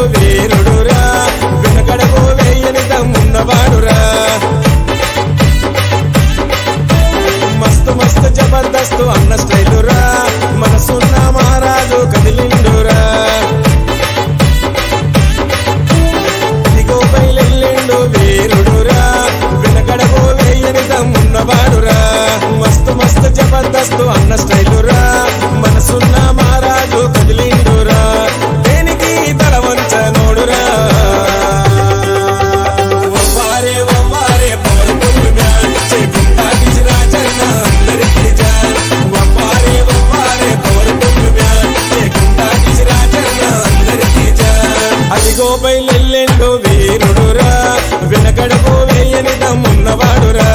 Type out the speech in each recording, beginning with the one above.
వీరుడురా వెనకడకు వేయని దమ్మున్నవాడురా మస్తు మస్తు జబర్దస్తు అన్న స్టైలురా మనసున్న మహారాజు కదిలిండురా ఇదిగో బయలెల్లిండు వీరుడురా వెనకడకు వేయని దమ్మున్నవాడురా మస్తు మస్తు జబర్దస్తు అన్న స్టైలురా మనసున్న మహారాజు కదిలిండురా దేనికి తల వంచ నోడురా ఒవ్వారే ఒవ్వారే పవర్ఫుల్ మ్యాన్ చేయకుండా రాజన్న అందరికీ జాన్ ఒవ్వారే ఒవ్వారే పవర్ఫుల్ మ్యాన్ చేయకుండా రాజన్న అందరికీ జాన్ అదిగో బయలెల్లెండు వీరుడురా వెనకడకు వేయని దమ్మున్నవాడురా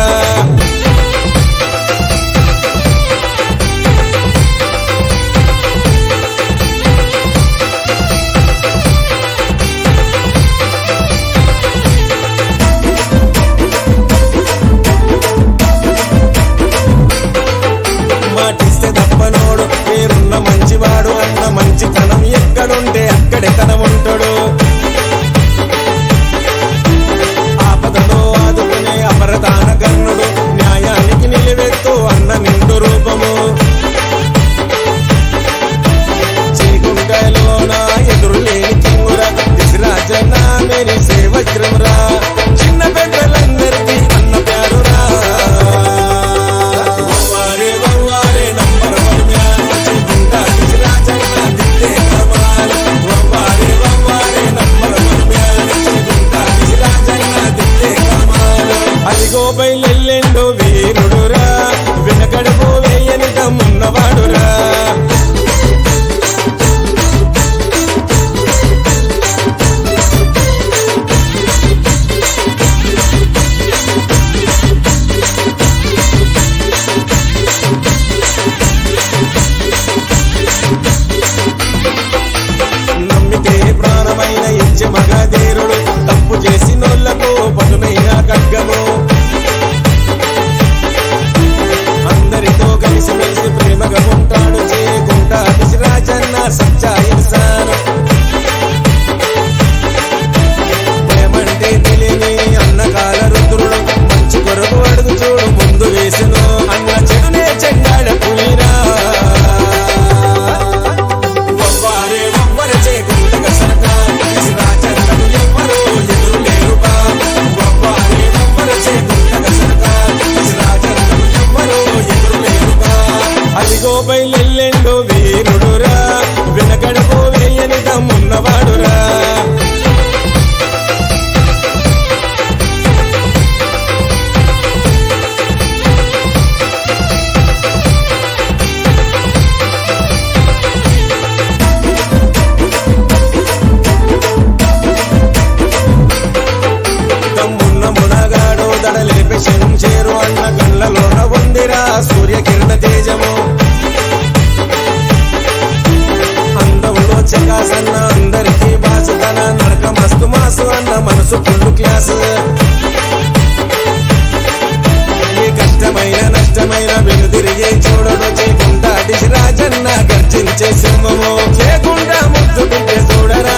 మాటిస్తే తప్పనోడు పేరున్న మంచివాడు అన్న మంచితనం ఎక్కడుంటే అక్కడే తన ఉంటాడు ఆపదలో ఆదుకునే అపరదాన కర్ణుడు న్యాయానికి నిలివెత్తు అన్న నిండు రూపము చీకుంటలోన ఎదురు లేని కింగురా దిశరాజన్న మెరిసే వజ్రమురా చిన్న పెద్దలందరికీ అన్న పేరురా వవ్వారే వవ్వారే నంబర్ వన్ మ్యాన్ చీకుంట దిశరాజన్న దిద్దే కమాల్ వవ్వారే వవ్వారే నంబర్ వన్ మ్యాన్ చీకుంట దిశరాజన్న దిద్దే కమాల్ అదిగో బయలెల్లెండు వీరుడురా వెనకడుగు వేయని దమ్మున్నవాడురా నమ్మితే ప్రాణమైన ఇచ్చే మగధీరుడు తప్పు చేసినోళ్లకు పదునైన ఖడ్గము అందరితో కలిసి మెలిసి ప్రేమగా ఉంటాడు చేయకుండా రాజన్న సచ్చా ఇన్సాను ప్రేమంటే తెలియని అన్నకాల రుద్రుడు మంచి కొరకు అడుగు చూడు ముందు వేసును అన్న చెడునే చెండాడ పులిరా ఒవ్వారే ఒవ్వర చేయకుండా సరక రాజన్నకు ఎవ్వరు ఎదురు లేరుగా ఒవ్వారే ఒవ్వర చేయకుండా సరక రాజన్నకు ఎవ్వరు ఎదురు లేరుగా అదిగో బయలెల్లెండు వీరుడురా వెనకడకు వేయని దమ్మున్నవాడురా తమ్మున్న మునగాడు దడలేపి చేరు అన్న కళ్ళలోన ఉందిరా సూర్యకిరణ తేజము అందములో చకాసన్న అందరికీ బాసుతన నడక మస్తు మాసు అన్న మనసు ఫుల్ క్లాస్ ఏ కష్టమైన నష్టమైన వెనుదిరిగే చూడడు చేయకుండా రాజన్న గర్జించే సింహము చేయకుండా ముద్దు బిడ్డ చూడరా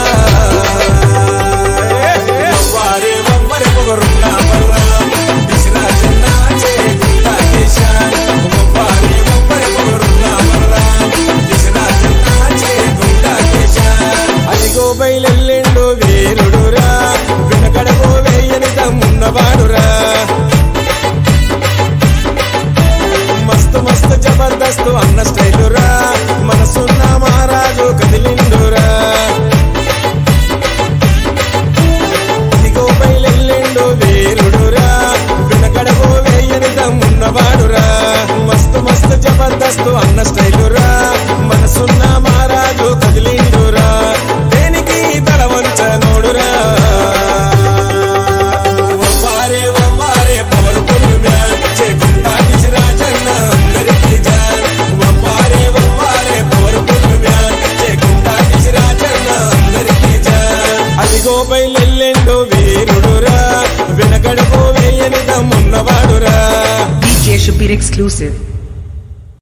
వవ్వారే వవ్వరే పొగరున్నా పరురా దిశరాజన్న చేయకుండా కేశాన్ వవ్వారే వవ్వరే పొగరున్నా పరురా దిశరాజన్న చేయకుండా కేశాన్ అదిగో బయలెల్లెండు వీరుడురా వెనకడకో వేయని దమ్మున్నవాడురా మస్తు మస్తు జబర్దస్తు అన్న స్టైలురా మనసున్న మహారాజు కదిలిండురా ఇదిగో బయలెల్లిండు వీరుడురా వెనకడకు వేయని దమ్మున్నవాడురా మస్తు మస్తు జబర్దస్తు అన్న స్టైలురా మనసున్న మహారాజు కదిలిండురా దేనికి తల వంచ నోడురా ఒవ్వారే ఒవ్వారే పవర్ఫుల్ మ్యాన్ చేయకుండా రాజన్న అందరికీ జాన్ ఒవ్వారే ఒవ్వారే పవర్ఫుల్ మ్యాన్ చేయకుండా రాజన్న అందరికీ జాన్ అదిగో బయలెల్లెండు వీరుడురా వెనకడకు వేయని దమ్మున్నవాడురా DJ Shabir exclusive.